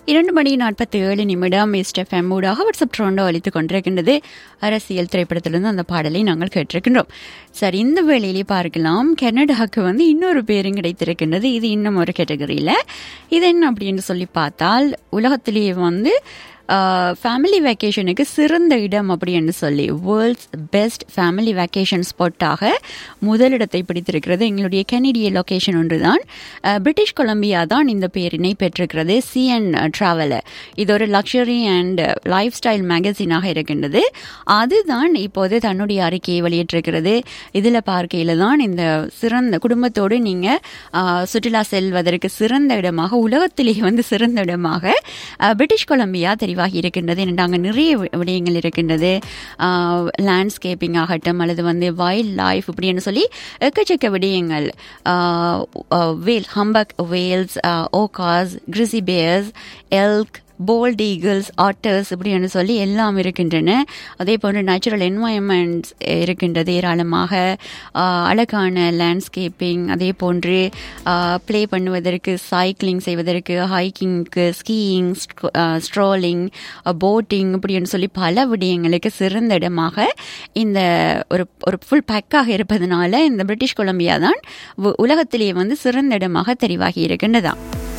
இரண்டு மணி நாற்பத்தி ஏழு நிமிடம் எஸ்டெஃப்எம் ஊடாக வாட்ஸ்அப் ட்ரோண்டோ அளித்துக் கொண்டிருக்கின்றது அரசியல் திரைப்படத்திலிருந்து அந்த பாடலை நாங்கள் கேட்டிருக்கின்றோம் சரி இந்த வேளையிலே பார்க்கலாம் கனடாவுக்கு வந்து இன்னொரு பேரும் கிடைத்திருக்கின்றது இது இன்னும் ஒரு கேட்டகரியில் இது என்ன அப்படின்னு சொல்லி பார்த்தால் உலகத்திலேயே வந்து ஃபேமிலி வெக்கேஷனுக்கு சிறந்த இடம் அப்படின்னு சொல்லி வேர்ல்ட்ஸ் பெஸ்ட் ஃபேமிலி வெக்கேஷன் ஸ்பாட்டாக முதலிடத்தை பிடித்திருக்கிறது எங்களுடைய கெனடிய லொக்கேஷன் ஒன்று தான் பிரிட்டிஷ் கொலம்பியா தான் இந்த பேரினை பெற்றிருக்கிறது சிஎன் ட்ராவலர் இது ஒரு லக்ஸரி அண்ட் லைஃப் ஸ்டைல் மேகசினாக இருக்கின்றது அதுதான் இப்போது தன்னுடைய அறிக்கையை வெளியிட்டிருக்கிறது இதில் பார்க்கையில் தான் இந்த சிறந்த குடும்பத்தோடு நீங்கள் சுற்றுலா செல்வதற்கு சிறந்த இடமாக உலகத்திலேயே வந்து சிறந்த இடமாக பிரிட்டிஷ் கொலம்பியா தெரியும் தெளிவாகி இருக்கின்றது அங்கே நிறைய விடயங்கள் இருக்கின்றது லேண்ட்ஸ்கேப்பிங் ஆகட்டும் அல்லது வந்து வைல்ட் லைஃப் இப்படின்னு சொல்லி எக்கச்சக்க விடயங்கள் whale humpback whales orcas grizzly bears elk bald eagles otters இப்படின்னு சொல்லி எல்லாம் இருக்கின்றன அதே போன்று நேச்சுரல் என்வாயன்மெண்ட்ஸ் இருக்கின்றது ஏராளமாக அழகான லேண்ட்ஸ்கேப்பிங் அதே போன்று ப்ளே பண்ணுவதற்கு சைக்கிளிங் செய்வதற்கு ஹைக்கிங்க்கு ஸ்கீயிங் ஸ்ட்ரோலிங் போட்டிங் இப்படின்னு சொல்லி பல விடயங்களுக்கு சிறந்த இடமாக இந்த ஒரு ஒரு ஃபுல் பேக்காக இருப்பதனால இந்த பிரிட்டிஷ் கொலம்பியா தான் உலகத்திலேயே வந்து சிறந்த இடமாக தெரிவாகி இருக்கின்றதா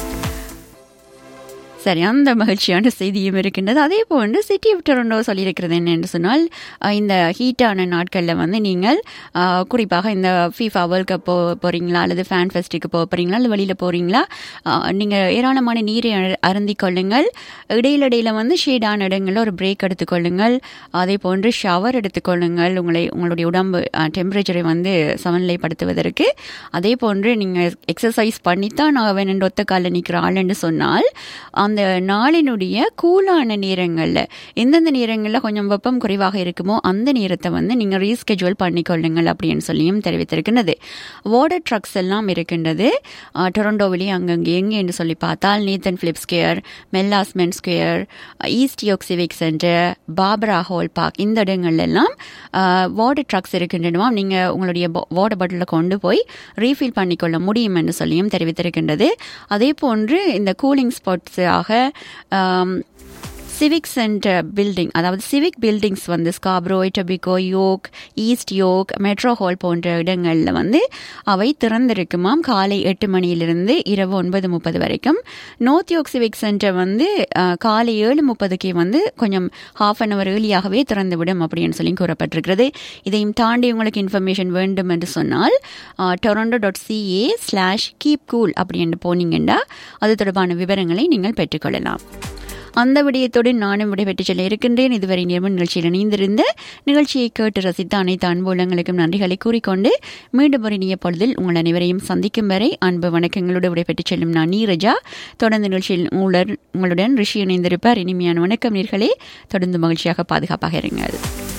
சரி அந்த மகிழ்ச்சியான செய்தியும் இருக்கின்றது அதே போன்று சிட்டி ஆஃப் டொரண்டோ சொல்லியிருக்கிறது என்னென்று சொன்னால் இந்த ஹீட்டான நாட்களில் வந்து நீங்கள் குறிப்பாக இந்த ஃபீஃபா வேர்ல்ட் கப் போ போகிறீங்களா அல்லது ஃபேன் ஃபெஸ்ட்டுக்கு போக போகிறீங்களா அல்லது வெளியில் போகிறீங்களா நீங்கள் ஏராளமான நீரை அருந்தி கொள்ளுங்கள் இடையில வந்து ஷேடான இடங்களில் ஒரு பிரேக் எடுத்துக்கொள்ளுங்கள் அதே போன்று ஷவர் எடுத்துக்கொள்ளுங்கள் உங்களை உங்களுடைய உடம்பு டெம்பரேச்சரை வந்து சமநிலைப்படுத்துவதற்கு அதே போன்று நீங்கள் எக்ஸசைஸ் பண்ணித்தான் நான் வேணும் ஒத்த காலில் நிற்கிற ஆளுன்னு சொன்னால் அந்த நாளினுடைய கூலான நேரங்களில் எந்தெந்த நேரங்களில் கொஞ்சம் வெப்பம் குறைவாக இருக்குமோ அந்த நேரத்தை வந்து நீங்கள் ரீஸ்கெஜுவல் பண்ணிக்கொள்ளுங்கள் அப்படின்னு சொல்லியும் தெரிவித்திருக்கின்றது வாட்டர் ட்ரக்ஸ் எல்லாம் இருக்கின்றது டொரண்டோவிலேயே அங்கங்கே எங்கே என்று சொல்லி பார்த்தால் Nathan Phillip Square Mel Lastman Square East York Civic Centre Barbara Hall Park இந்த இடங்கள்லாம் வாட்டர் ட்ரக்ஸ் இருக்கின்றனவா நீங்கள் உங்களுடைய வாட்டர் பாட்டிலில் கொண்டு போய் ரீஃபில் பண்ணிக்கொள்ள முடியும் என்று சொல்லியும் தெரிவித்திருக்கின்றது அதே போன்று இந்த கூலிங் ஸ்பாட்ஸ் ஆக சிவிக் சென்டர் பில்டிங் அதாவது சிவிக் பில்டிங்ஸ் வந்து Scarborough Etobicoke York East York Metro Hall போன்ற இடங்களில் வந்து அவை திறந்திருக்குமாம் காலை எட்டு மணியிலிருந்து இரவு ஒன்பது முப்பது வரைக்கும் நோர்த் யோக் சிவிக் சென்டர் வந்து காலை ஏழு முப்பதுக்கே வந்து கொஞ்சம் ஹாஃப் அன் அவர் ஏர்லியாகவே திறந்துவிடும் அப்படின்னு சொல்லி கூறப்பட்டிருக்கிறது இதையும் தாண்டி உங்களுக்கு இன்ஃபர்மேஷன் வேண்டும் என்று சொன்னால் Toronto dot CA slash keep cool அப்படின்னு போனீங்கன்னா அது தொடர்பான விவரங்களை நீங்கள் பெற்றுக்கொள்ளலாம் அந்த விடயத்தோடு நானும் விடைபெற்று செல்ல இருக்கின்றேன் இதுவரை நேர்ம நிகழ்ச்சியில் இணைந்திருந்த நிகழ்ச்சியை கேட்டு ரசித்த அனைத்து அன்புலங்களுக்கும் நன்றிகளை கூறிக்கொண்டு மீண்டும் ஒரு இனிய பொழுதில் உங்கள் அனைவரையும் சந்திக்கும் வரை அன்பு வணக்கங்களோடு விடைபெற்று செல்லும் நான் நீரஜா தொடர்ந்து நிகழ்ச்சியில் உங்களுடன் உங்களுடன் ரிஷி இணைந்திருப்பார் இனிமையான வணக்கம் நீர்களே தொடர்ந்து மகிழ்ச்சியாக பாதுகாப்பாக இருங்கள்